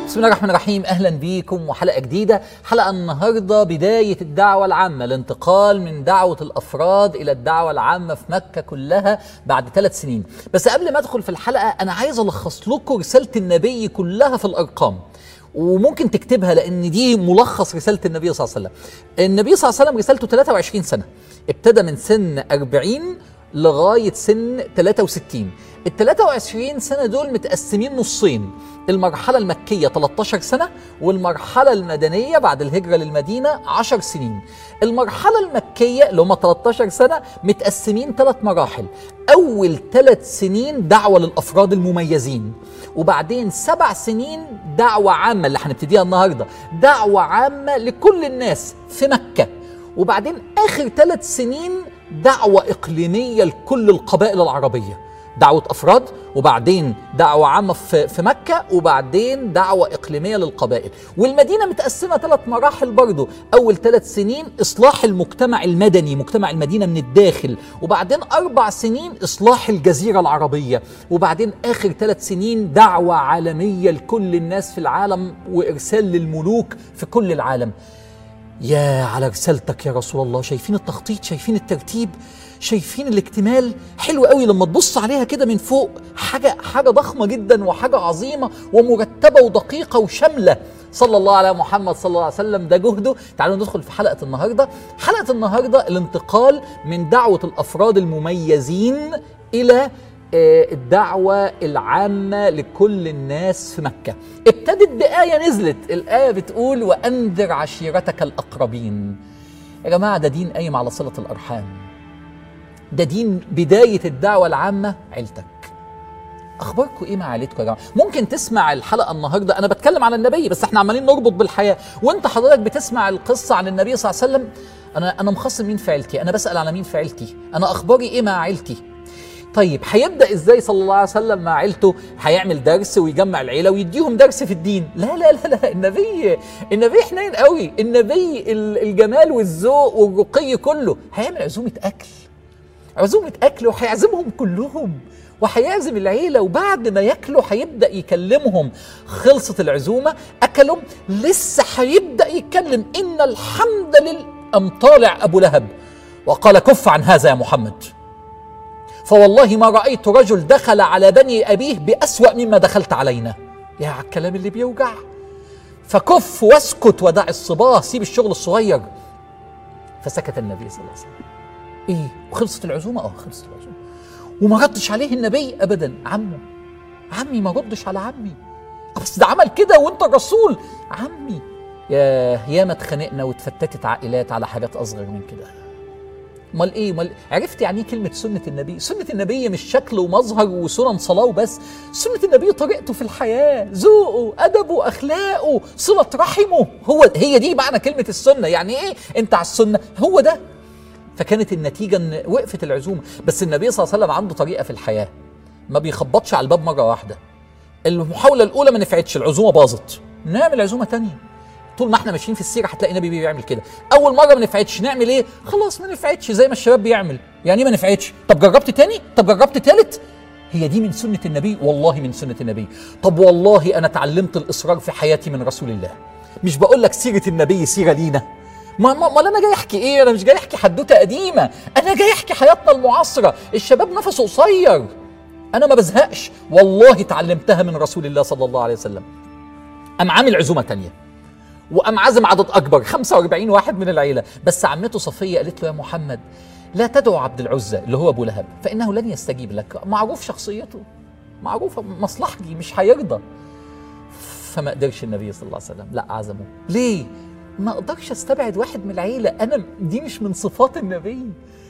بسم الله الرحمن الرحيم اهلا بيكم وحلقه جديده حلقه النهارده بدايه الدعوه العامه الانتقال من دعوه الافراد الى الدعوه العامه في مكه كلها بعد ثلاث سنين بس قبل ما ادخل في الحلقه انا عايز الخص لكم رساله النبي كلها في الارقام وممكن تكتبها لان دي ملخص رساله النبي صلى الله عليه وسلم النبي صلى الله عليه وسلم رسالته 23 سنه ابتدى من سن 40 لغايه سن 63 ال 23 سنه دول متقسمين نصين المرحلة المكية 13 سنة والمرحلة المدنية بعد الهجرة للمدينة 10 سنين المرحلة المكية اللي هم 13 سنة متقسمين ثلاث مراحل أول ثلاث سنين دعوة للأفراد المميزين وبعدين سبع سنين دعوة عامة اللي هنبتديها النهاردة دعوة عامة لكل الناس في مكة وبعدين آخر ثلاث سنين دعوة إقليمية لكل القبائل العربية دعوة أفراد وبعدين دعوة عامة في, في مكة وبعدين دعوة إقليمية للقبائل والمدينة متقسمة ثلاث مراحل برضو أول ثلاث سنين إصلاح المجتمع المدني مجتمع المدينة من الداخل وبعدين أربع سنين إصلاح الجزيرة العربية وبعدين آخر ثلاث سنين دعوة عالمية لكل الناس في العالم وإرسال للملوك في كل العالم يا على رسالتك يا رسول الله شايفين التخطيط شايفين الترتيب شايفين الاكتمال حلو قوي لما تبص عليها كده من فوق حاجه حاجه ضخمه جدا وحاجه عظيمه ومرتبه ودقيقه وشامله صلى الله على محمد صلى الله عليه وسلم ده جهده تعالوا ندخل في حلقه النهارده حلقه النهارده الانتقال من دعوه الافراد المميزين الى الدعوة العامة لكل الناس في مكة ابتدت بآية نزلت الآية بتقول وأنذر عشيرتك الأقربين يا جماعة ده دين قايم على صلة الأرحام ده دين بداية الدعوة العامة عيلتك اخباركم ايه مع عيلتكم يا جماعه ممكن تسمع الحلقه النهارده انا بتكلم عن النبي بس احنا عمالين نربط بالحياه وانت حضرتك بتسمع القصه عن النبي صلى الله عليه وسلم انا انا مخصم مين في عيلتي انا بسال على مين في عيلتي انا اخباري ايه مع عيلتي طيب هيبدا ازاي صلى الله عليه وسلم مع عيلته هيعمل درس ويجمع العيله ويديهم درس في الدين لا لا لا لا النبي النبي حنين قوي النبي الجمال والذوق والرقي كله هيعمل عزومه اكل عزومه اكل وهيعزمهم كلهم وهيعزم العيلة وبعد ما ياكلوا هيبدأ يكلمهم خلصت العزومة أكلوا لسه هيبدأ يتكلم إن الحمد لله أم طالع أبو لهب وقال كف عن هذا يا محمد فوالله ما رأيت رجل دخل على بني أبيه بأسوأ مما دخلت علينا يا الكلام اللي بيوجع فكف واسكت ودع الصباه سيب الشغل الصغير فسكت النبي صلى الله عليه وسلم ايه وخلصت العزومه اه خلصت العزومه وما ردش عليه النبي ابدا عمه عمي ما ردش على عمي بس ده عمل كده وانت الرسول عمي يا ياما اتخانقنا واتفتتت عائلات على حاجات اصغر من كده امال ايه امال عرفت يعني ايه كلمه سنه النبي سنه النبي مش شكل ومظهر وسنن صلاه وبس سنه النبي طريقته في الحياه ذوقه ادبه اخلاقه صله رحمه هو هي دي معنى كلمه السنه يعني ايه انت على السنه هو ده فكانت النتيجه ان وقفت العزومه بس النبي صلى الله عليه وسلم عنده طريقه في الحياه ما بيخبطش على الباب مره واحده المحاوله الاولى ما نفعتش العزومه باظت نعمل عزومه تانية طول ما احنا ماشيين في السيره هتلاقي النبي بيعمل كده اول مره ما نفعتش نعمل ايه خلاص ما نفعتش زي ما الشباب بيعمل يعني ايه ما نفعتش طب جربت تاني طب جربت تالت هي دي من سنه النبي والله من سنه النبي طب والله انا اتعلمت الاصرار في حياتي من رسول الله مش بقول لك سيره النبي سيره لينا ما ما, ما انا جاي احكي ايه انا مش جاي احكي حدوته قديمه انا جاي احكي حياتنا المعاصره الشباب نفسه قصير انا ما بزهقش والله اتعلمتها من رسول الله صلى الله عليه وسلم قام عامل عزومه تانية وقام عازم عدد اكبر 45 واحد من العيله بس عمته صفيه قالت له يا محمد لا تدعو عبد العزى اللي هو ابو لهب فانه لن يستجيب لك معروف شخصيته معروفه مصلحتي مش هيرضى فما قدرش النبي صلى الله عليه وسلم لا عزمه ليه ما اقدرش استبعد واحد من العيله انا دي مش من صفات النبي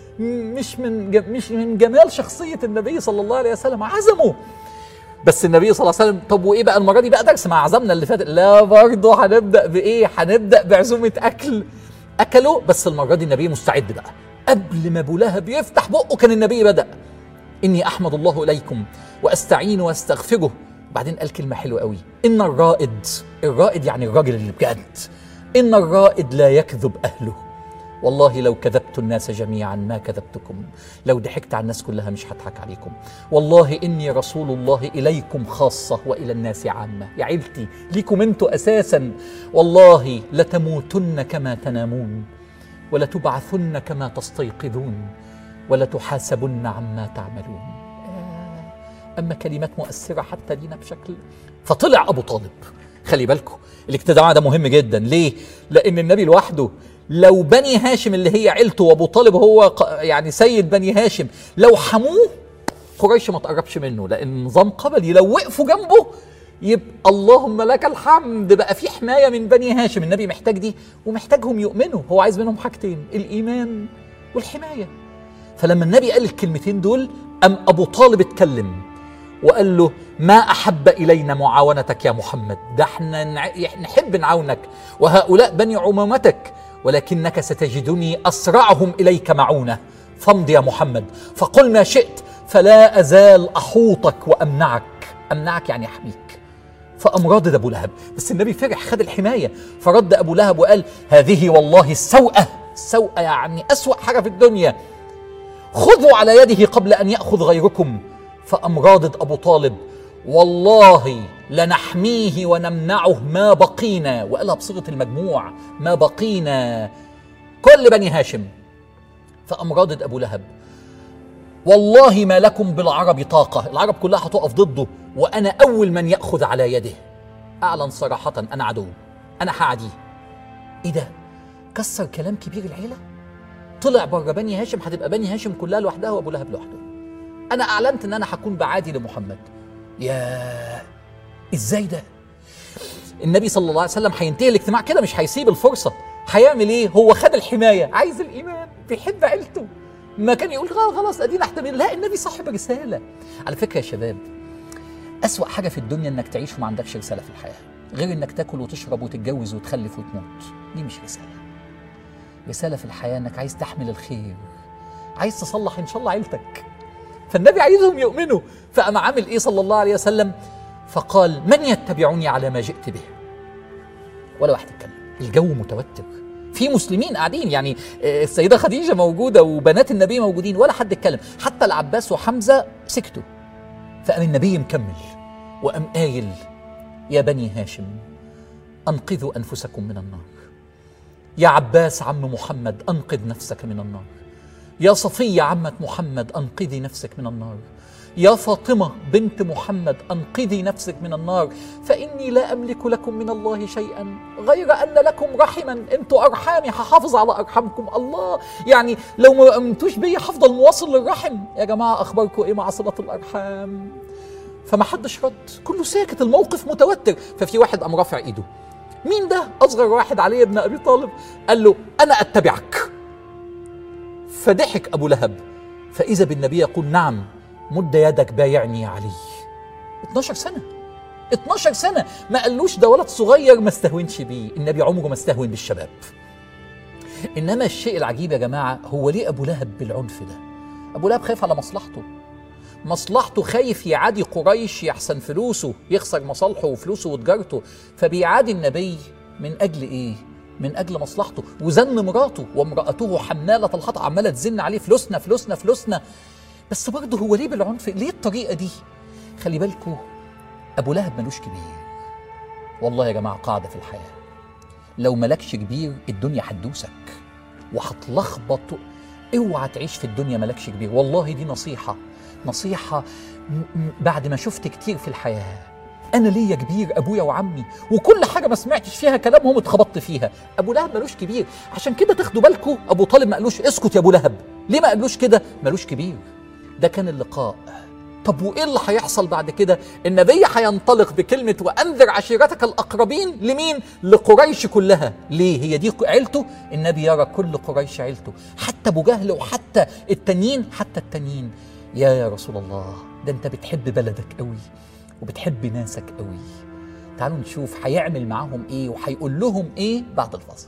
مش من مش من جمال شخصيه النبي صلى الله عليه وسلم عزمه بس النبي صلى الله عليه وسلم طب وايه بقى المره دي بقى درس مع عزمنا اللي فات لا برضه هنبدا بايه هنبدا بعزومه اكل اكلوا بس المره دي النبي مستعد بقى قبل ما ابو لهب يفتح بقه كان النبي بدا اني احمد الله اليكم واستعين واستغفره بعدين قال كلمه حلوه قوي ان الرائد الرائد يعني الراجل اللي بجد ان الرائد لا يكذب اهله والله لو كذبت الناس جميعا ما كذبتكم لو ضحكت على الناس كلها مش هضحك عليكم والله اني رسول الله اليكم خاصه والى الناس عامه يا عيلتي ليكم انتوا اساسا والله لتموتن كما تنامون ولتبعثن كما تستيقظون ولتحاسبن عما تعملون اما كلمات مؤثره حتى لينا بشكل فطلع ابو طالب خلي بالكم الاجتماع ده مهم جدا ليه لان النبي لوحده لو بني هاشم اللي هي عيلته وابو طالب هو ق- يعني سيد بني هاشم لو حموه قريش ما تقربش منه لان نظام قبلي لو وقفوا جنبه يبقى اللهم لك الحمد بقى في حمايه من بني هاشم النبي محتاج دي ومحتاجهم يؤمنوا هو عايز منهم حاجتين الايمان والحمايه فلما النبي قال الكلمتين دول ام ابو طالب اتكلم وقال له ما احب الينا معاونتك يا محمد ده احنا نع- نحب نعاونك وهؤلاء بني عمومتك ولكنك ستجدني اسرعهم اليك معونه فامض يا محمد فقل ما شئت فلا ازال احوطك وامنعك امنعك يعني احميك فقام رادد ابو لهب بس النبي فرح خد الحمايه فرد ابو لهب وقال هذه والله السوءه السوءه يعني اسوا حاجه في الدنيا خذوا على يده قبل ان ياخذ غيركم فقام رادد ابو طالب والله لنحميه ونمنعه ما بقينا وقالها بصيغه المجموع ما بقينا كل بني هاشم فقام رادد ابو لهب والله ما لكم بالعرب طاقه العرب كلها هتقف ضده وانا اول من ياخذ على يده اعلن صراحه انا عدو انا هعديه ايه ده كسر كلام كبير العيله طلع بره بني هاشم هتبقى بني هاشم كلها لوحدها وابو لهب لوحده انا اعلنت ان انا هكون بعادي لمحمد يا ازاي ده النبي صلى الله عليه وسلم هينتهي الاجتماع كده مش هيسيب الفرصه هيعمل ايه هو خد الحمايه عايز الايمان بيحب عيلته ما كان يقول "خلاص- خلاص ادينا احتمل لا النبي صاحب رساله على فكره يا شباب أسوأ حاجة في الدنيا إنك تعيش وما عندكش رسالة في الحياة غير إنك تاكل وتشرب وتتجوز وتخلف وتموت دي مش رسالة رسالة في الحياة إنك عايز تحمل الخير عايز تصلح إن شاء الله عيلتك فالنبي عايزهم يؤمنوا فقام عامل إيه صلى الله عليه وسلم فقال من يتبعني على ما جئت به ولا واحد يتكلم الجو متوتر في مسلمين قاعدين يعني آه، السيدة خديجة موجودة وبنات النبي موجودين ولا حد اتكلم حتى العباس وحمزة سكتوا فقام النبي مكمل وقام قايل يا بني هاشم انقذوا انفسكم من النار يا عباس عم محمد انقذ نفسك من النار يا صفية عمة محمد انقذي نفسك من النار يا فاطمة بنت محمد انقذي نفسك من النار فإني لا أملك لكم من الله شيئا غير أن لكم رحما أنتوا أرحامي هحافظ على أرحامكم الله يعني لو ما أمنتوش بيا هفضل مواصل للرحم يا جماعة أخباركم إيه مع صلة الأرحام فما حدش رد كله ساكت الموقف متوتر ففي واحد قام رافع ايده مين ده اصغر واحد علي بن ابي طالب قال له انا اتبعك فضحك ابو لهب فاذا بالنبي يقول نعم مد يدك بايعني يا علي 12 سنه 12 سنه ما قالوش ده ولد صغير ما استهونش بيه النبي عمره ما استهون بالشباب انما الشيء العجيب يا جماعه هو ليه ابو لهب بالعنف ده ابو لهب خايف على مصلحته مصلحته خايف يعادي قريش يحسن فلوسه يخسر مصالحه وفلوسه وتجارته فبيعادي النبي من اجل ايه من اجل مصلحته وزن مراته وامراته حماله الحطب عماله تزن عليه فلوسنا فلوسنا فلوسنا بس برضه هو ليه بالعنف ليه الطريقه دي خلي بالكوا ابو لهب ملوش كبير والله يا جماعه قاعده في الحياه لو ملكش كبير الدنيا هتدوسك وهتلخبط اوعى تعيش في الدنيا ملكش كبير والله دي نصيحه نصيحه م- م- بعد ما شفت كتير في الحياه انا ليا كبير ابويا وعمي وكل حاجه ما سمعتش فيها كلامهم اتخبطت فيها ابو لهب ملوش كبير عشان كده تاخدوا بالكم ابو طالب ما قالوش اسكت يا ابو لهب ليه ما قالوش كده ملوش كبير ده كان اللقاء طب وايه اللي هيحصل بعد كده النبي هينطلق بكلمه وانذر عشيرتك الاقربين لمين لقريش كلها ليه هي دي عيلته النبي يرى كل قريش عيلته حتى ابو جهل وحتى التانيين حتى التانيين يا يا رسول الله ده انت بتحب بلدك قوي وبتحب ناسك قوي تعالوا نشوف هيعمل معاهم ايه وهيقول لهم ايه بعد الفصل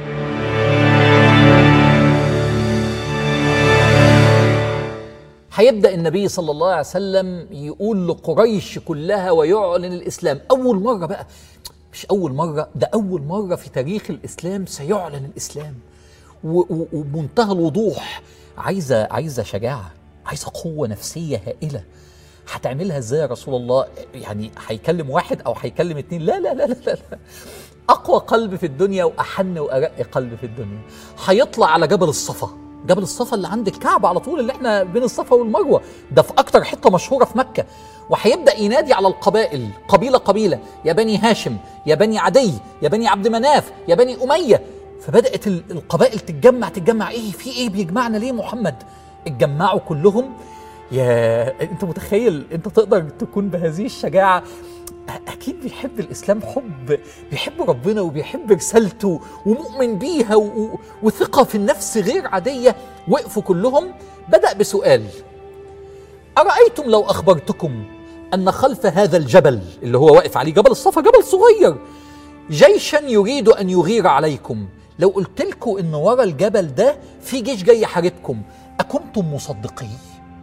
هيبدا النبي صلى الله عليه وسلم يقول لقريش كلها ويعلن الاسلام اول مره بقى مش اول مره ده اول مره في تاريخ الاسلام سيعلن الاسلام و- و- وبمنتهى الوضوح عايزه عايزه شجاعه عايزه قوه نفسيه هائله هتعملها ازاي يا رسول الله يعني هيكلم واحد او هيكلم اتنين لا لا لا لا لا, لا. اقوى قلب في الدنيا واحن وارق قلب في الدنيا هيطلع على جبل الصفا جبل الصفا اللي عند الكعبة على طول اللي احنا بين الصفا والمروة ده في أكتر حتة مشهورة في مكة وهيبدأ ينادي على القبائل قبيلة قبيلة يا بني هاشم يا بني عدي يا بني عبد مناف يا بني أمية فبدأت ال- القبائل تتجمع تتجمع ايه في ايه بيجمعنا ليه محمد اتجمعوا كلهم يا انت متخيل انت تقدر تكون بهذه الشجاعة اكيد بيحب الاسلام حب بيحب ربنا وبيحب رسالته ومؤمن بيها و... و... وثقه في النفس غير عاديه وقفوا كلهم بدا بسؤال ارايتم لو اخبرتكم ان خلف هذا الجبل اللي هو واقف عليه جبل الصفا جبل صغير جيشا يريد ان يغير عليكم لو قلت لكم ان ورا الجبل ده في جيش جاي يحاربكم اكنتم مصدقين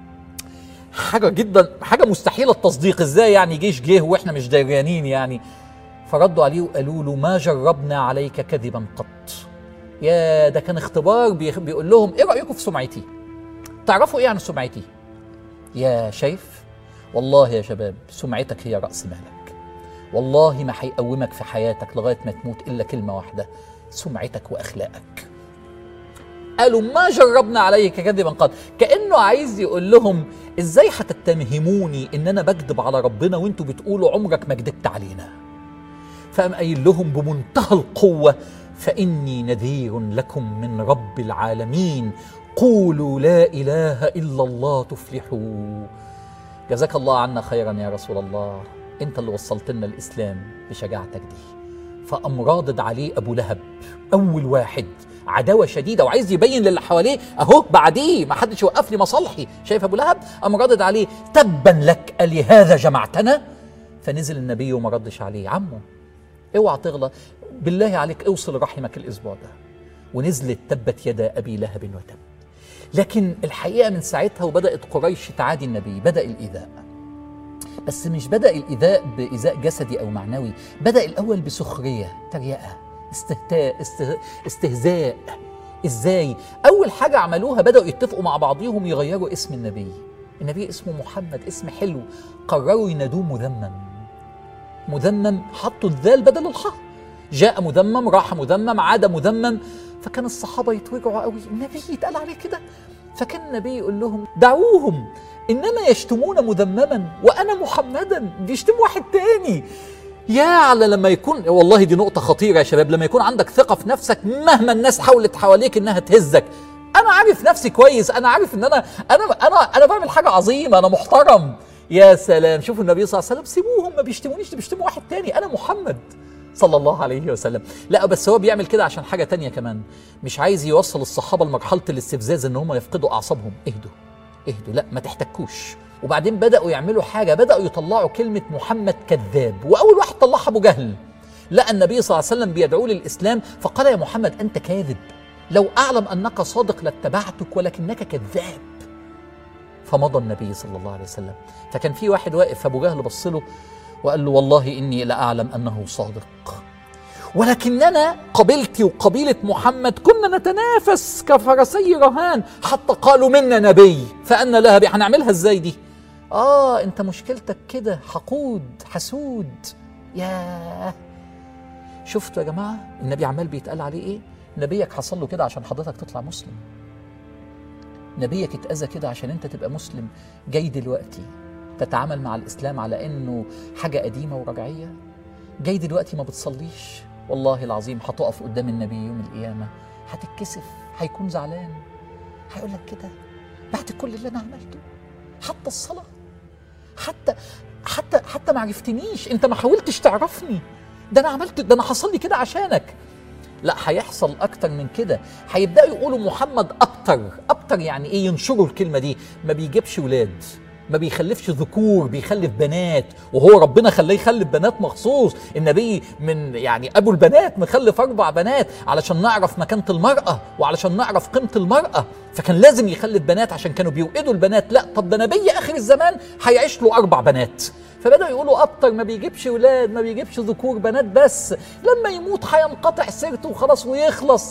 حاجه جدا حاجه مستحيله التصديق ازاي يعني جيش جه واحنا مش دريانين يعني فردوا عليه وقالوا له ما جربنا عليك كذبا قط يا ده كان اختبار بيخ- بيقول لهم ايه رايكم في سمعتي تعرفوا ايه عن سمعتي يا شايف والله يا شباب سمعتك هي راس مالك والله ما هيقومك في حياتك لغايه ما تموت الا كلمه واحده سمعتك واخلاقك قالوا ما جربنا عليك كذبا قط كانه عايز يقول لهم ازاي هتتهموني ان انا بكذب على ربنا وانتوا بتقولوا عمرك ما كذبت علينا فقام قايل لهم بمنتهى القوه فاني نذير لكم من رب العالمين قولوا لا اله الا الله تفلحوا جزاك الله عنا خيرا يا رسول الله انت اللي وصلت لنا الاسلام بشجاعتك دي فقام رادد عليه ابو لهب اول واحد عداوه شديده وعايز يبين للي حواليه اهو بعديه ما حدش يوقف لي مصالحي شايف ابو لهب قام رادد عليه تبا لك الهذا جمعتنا فنزل النبي وما ردش عليه عمه اوعى تغلط بالله عليك اوصل رحمك الاسبوع ده ونزلت تبت يدا ابي لهب وتب لكن الحقيقه من ساعتها وبدات قريش تعادي النبي بدا الايذاء بس مش بدا الايذاء بايذاء جسدي او معنوي بدا الاول بسخريه تريقه استهتاء استه... استهزاء ازاي اول حاجه عملوها بداوا يتفقوا مع بعضهم يغيروا اسم النبي النبي اسمه محمد اسم حلو قرروا ينادوه مذمم مذمم حطوا الذال بدل الحاء جاء مذمم راح مذمم عاد مذمم فكان الصحابه يتوجعوا قوي النبي يتقال عليه كده فكان النبي يقول لهم دعوهم انما يشتمون مذمما وانا محمدا بيشتموا واحد تاني يا على لما يكون والله دي نقطه خطيره يا شباب لما يكون عندك ثقه في نفسك مهما الناس حاولت حواليك انها تهزك انا عارف نفسي كويس انا عارف ان انا انا انا انا بعمل حاجه عظيمه انا محترم يا سلام شوفوا النبي صلى الله عليه وسلم سيبوهم ما بيشتمونيش ده بيشتموا واحد تاني انا محمد صلى الله عليه وسلم لا بس هو بيعمل كده عشان حاجه تانية كمان مش عايز يوصل الصحابه لمرحله الاستفزاز ان هم يفقدوا اعصابهم اهدوا اهدوا لا ما تحتكوش وبعدين بداوا يعملوا حاجه بداوا يطلعوا كلمه محمد كذاب واول واحد طلعها ابو جهل لقى النبي صلى الله عليه وسلم بيدعوه للاسلام فقال يا محمد انت كاذب لو اعلم انك صادق لاتبعتك ولكنك كذاب فمضى النبي صلى الله عليه وسلم فكان في واحد واقف فابو جهل بص له وقال له والله اني لاعلم انه صادق ولكننا قبيلتي وقبيلة محمد كنا نتنافس كفرسي رهان حتى قالوا منا نبي فأنا لها بي هنعملها ازاي دي آه أنت مشكلتك كده حقود حسود ياه شفتوا يا جماعة النبي عمال بيتقال عليه إيه نبيك حصل له كده عشان حضرتك تطلع مسلم نبيك اتأذى كده عشان أنت تبقى مسلم جاي دلوقتي تتعامل مع الإسلام على إنه حاجة قديمة ورجعية جاي دلوقتي ما بتصليش والله العظيم هتقف قدام النبي يوم القيامة هتتكسف هيكون زعلان هيقول لك كده بعد كل اللي أنا عملته حتى الصلاة حتى حتى حتى ما عرفتنيش انت ما حاولتش تعرفني ده انا عملت ده انا حصل لي كده عشانك لا هيحصل اكتر من كده هيبداوا يقولوا محمد ابتر ابتر يعني ايه ينشروا الكلمه دي ما بيجيبش ولاد ما بيخلفش ذكور بيخلف بنات وهو ربنا خلاه يخلف بنات مخصوص النبي من يعني ابو البنات مخلف اربع بنات علشان نعرف مكانه المراه وعلشان نعرف قيمه المراه فكان لازم يخلف بنات عشان كانوا بيوئدوا البنات لا طب ده نبي اخر الزمان هيعيش له اربع بنات فبداوا يقولوا ابطر ما بيجيبش ولاد ما بيجيبش ذكور بنات بس لما يموت هينقطع سيرته وخلاص ويخلص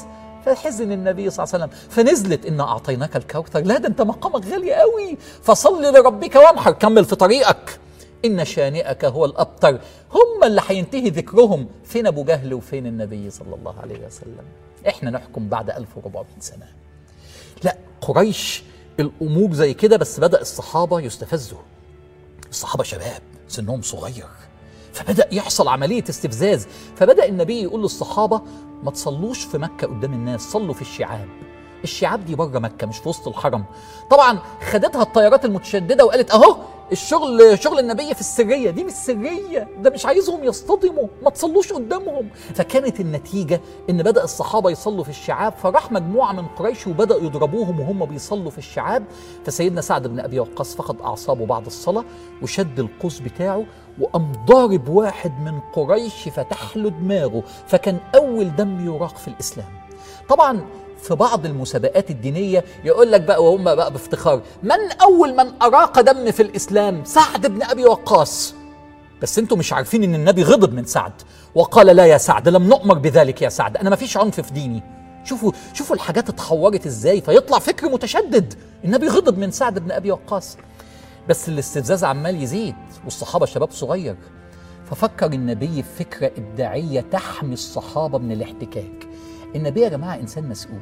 فحزن النبي صلى الله عليه وسلم فنزلت إن أعطيناك الكوثر لا ده أنت مقامك غالي قوي فصل لربك وانحر كمل في طريقك إن شانئك هو الأبتر هم اللي هينتهي ذكرهم فين أبو جهل وفين النبي صلى الله عليه وسلم إحنا نحكم بعد 1400 سنة لا قريش الأمور زي كده بس بدأ الصحابة يستفزوا الصحابة شباب سنهم صغير فبدأ يحصل عملية استفزاز فبدأ النبي يقول للصحابة ما تصلوش في مكة قدام الناس صلوا في الشعاب الشعاب دي بره مكة مش في وسط الحرم طبعا خدتها الطيارات المتشددة وقالت اهو الشغل شغل النبي في السرية دي مش سرية ده مش عايزهم يصطدموا ما تصلوش قدامهم فكانت النتيجة ان بدأ الصحابة يصلوا في الشعاب فراح مجموعة من قريش وبدأوا يضربوهم وهم بيصلوا في الشعاب فسيدنا سعد بن أبي وقاص فقد أعصابه بعد الصلاة وشد القوس بتاعه وقام ضارب واحد من قريش فتح له دماغه فكان أول دم يراق في الإسلام طبعا في بعض المسابقات الدينية يقول لك بقى وهم بقى بافتخار من أول من أراق دم في الإسلام سعد بن أبي وقاص بس انتوا مش عارفين ان النبي غضب من سعد وقال لا يا سعد لم نؤمر بذلك يا سعد انا ما فيش عنف في ديني شوفوا شوفوا الحاجات اتحورت ازاي فيطلع فكر متشدد النبي غضب من سعد بن ابي وقاص بس الاستفزاز عمال يزيد والصحابه شباب صغير ففكر النبي في فكره ابداعيه تحمي الصحابه من الاحتكاك النبي يا جماعه انسان مسؤول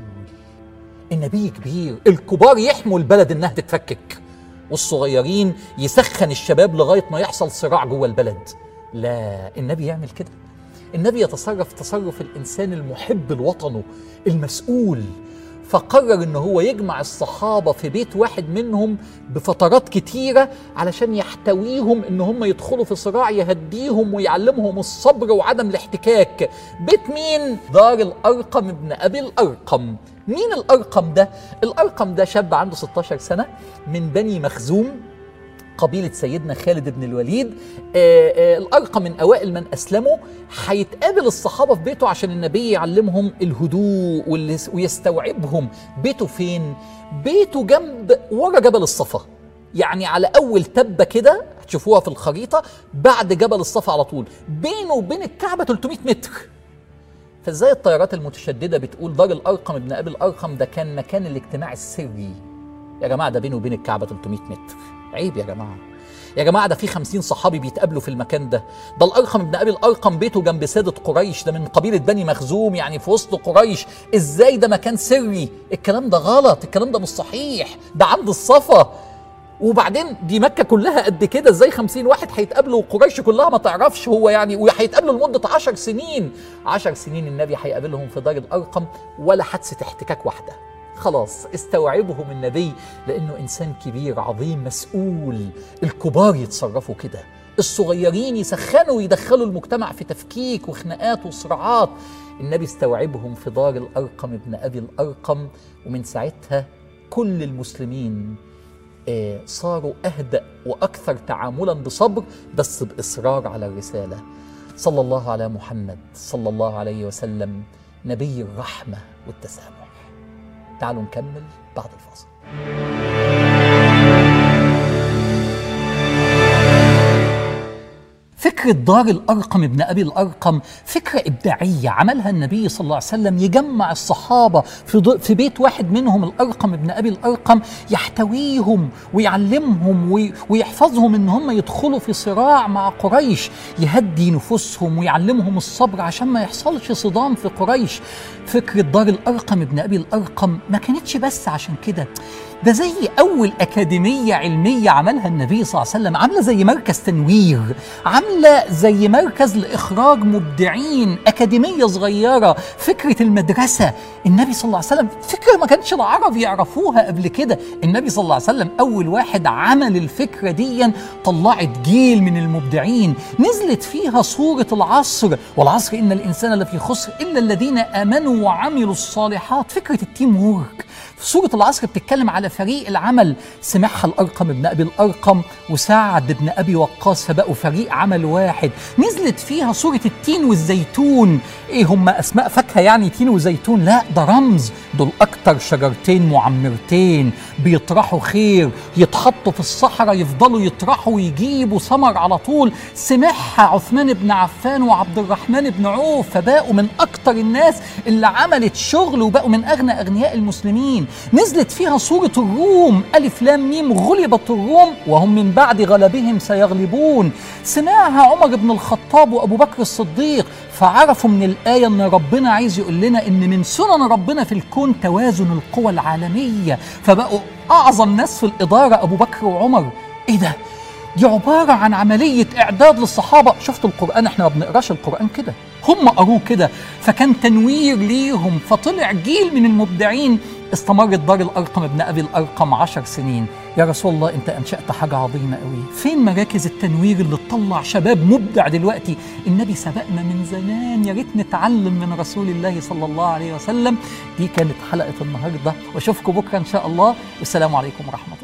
النبي كبير الكبار يحموا البلد انها تتفكك والصغيرين يسخن الشباب لغايه ما يحصل صراع جوه البلد لا النبي يعمل كده النبي يتصرف تصرف الانسان المحب لوطنه المسؤول فقرر ان هو يجمع الصحابه في بيت واحد منهم بفترات كتيره علشان يحتويهم ان هم يدخلوا في صراع يهديهم ويعلمهم الصبر وعدم الاحتكاك بيت مين دار الارقم ابن ابي الارقم مين الارقم ده الارقم ده شاب عنده 16 سنه من بني مخزوم قبيلة سيدنا خالد بن الوليد آآ آآ الأرقم من أوائل من أسلموا هيتقابل الصحابة في بيته عشان النبي يعلمهم الهدوء ويستوعبهم بيته فين؟ بيته جنب ورا جبل الصفا يعني على أول تبة كده هتشوفوها في الخريطة بعد جبل الصفا على طول بينه وبين الكعبة 300 متر فازاي الطيارات المتشدده بتقول دار الارقم ابن ابي الارقم ده كان مكان الاجتماع السري يا جماعه ده بينه وبين الكعبه 300 متر عيب يا جماعه يا جماعه ده في 50 صحابي بيتقابلوا في المكان ده ده الارقم ابن ابي الارقم بيته جنب ساده قريش ده من قبيله بني مخزوم يعني في وسط قريش ازاي ده مكان سري الكلام ده غلط الكلام ده مش صحيح ده عند الصفا وبعدين دي مكة كلها قد كده ازاي خمسين واحد هيتقابلوا وقريش كلها ما تعرفش هو يعني وهيتقابلوا لمدة عشر سنين عشر سنين النبي هيقابلهم في دار الأرقم ولا حادثة احتكاك واحدة خلاص استوعبهم النبي لأنه إنسان كبير عظيم مسؤول الكبار يتصرفوا كده الصغيرين يسخنوا ويدخلوا المجتمع في تفكيك وخناقات وصراعات النبي استوعبهم في دار الأرقم ابن أبي الأرقم ومن ساعتها كل المسلمين آه، صاروا أهدأ وأكثر تعاملا بصبر بس بإصرار على الرسالة صلى الله على محمد صلى الله عليه وسلم نبي الرحمة والتسامح تعالوا نكمل بعد الفاصل فكرة دار الأرقم ابن أبي الأرقم فكرة إبداعية عملها النبي صلى الله عليه وسلم يجمع الصحابة في, ض- في بيت واحد منهم الأرقم ابن أبي الأرقم يحتويهم ويعلمهم وي- ويحفظهم إن هم يدخلوا في صراع مع قريش يهدي نفوسهم ويعلمهم الصبر عشان ما يحصلش صدام في قريش فكرة دار الأرقم ابن أبي الأرقم ما كانتش بس عشان كده ده زي أول أكاديمية علمية عملها النبي صلى الله عليه وسلم عاملة زي مركز تنوير عاملة زي مركز لإخراج مبدعين أكاديمية صغيرة فكرة المدرسة النبي صلى الله عليه وسلم فكرة ما كانش العرب يعرفوها قبل كده النبي صلى الله عليه وسلم أول واحد عمل الفكرة دي طلعت جيل من المبدعين نزلت فيها صورة العصر والعصر إن الإنسان لفي خسر إلا الذين آمنوا وعملوا الصالحات فكرة التيم وورك سورة العصر بتتكلم على فريق العمل سمعها الأرقم ابن أبي الأرقم وسعد بن أبي وقاص فبقوا فريق عمل الواحد نزلت فيها صورة التين والزيتون ايه هم اسماء فاكهة يعني تين وزيتون لا ده رمز دول اكتر شجرتين معمرتين بيطرحوا خير يتحطوا في الصحراء يفضلوا يطرحوا ويجيبوا ثمر على طول سمعها عثمان بن عفان وعبد الرحمن بن عوف فبقوا من اكتر الناس اللي عملت شغل وبقوا من اغنى اغنياء المسلمين نزلت فيها سورة الروم الف لام ميم غلبت الروم وهم من بعد غلبهم سيغلبون سمعها عمر بن الخطاب وابو بكر الصديق فعرفوا من الآية أن ربنا عايز يقول لنا أن من سنن ربنا في الكون توازن القوى العالمية فبقوا أعظم ناس في الإدارة أبو بكر وعمر إيه ده؟ دي عبارة عن عملية إعداد للصحابة شفتوا القرآن إحنا ما بنقراش القرآن كده هم قروه كده فكان تنوير ليهم فطلع جيل من المبدعين استمرت دار الأرقم ابن أبي الأرقم عشر سنين يا رسول الله أنت أنشأت حاجة عظيمة قوي فين مراكز التنوير اللي تطلع شباب مبدع دلوقتي النبي سبقنا من زمان يا ريت نتعلم من رسول الله صلى الله عليه وسلم دي كانت حلقة النهاردة واشوفكم بكرة إن شاء الله والسلام عليكم ورحمة الله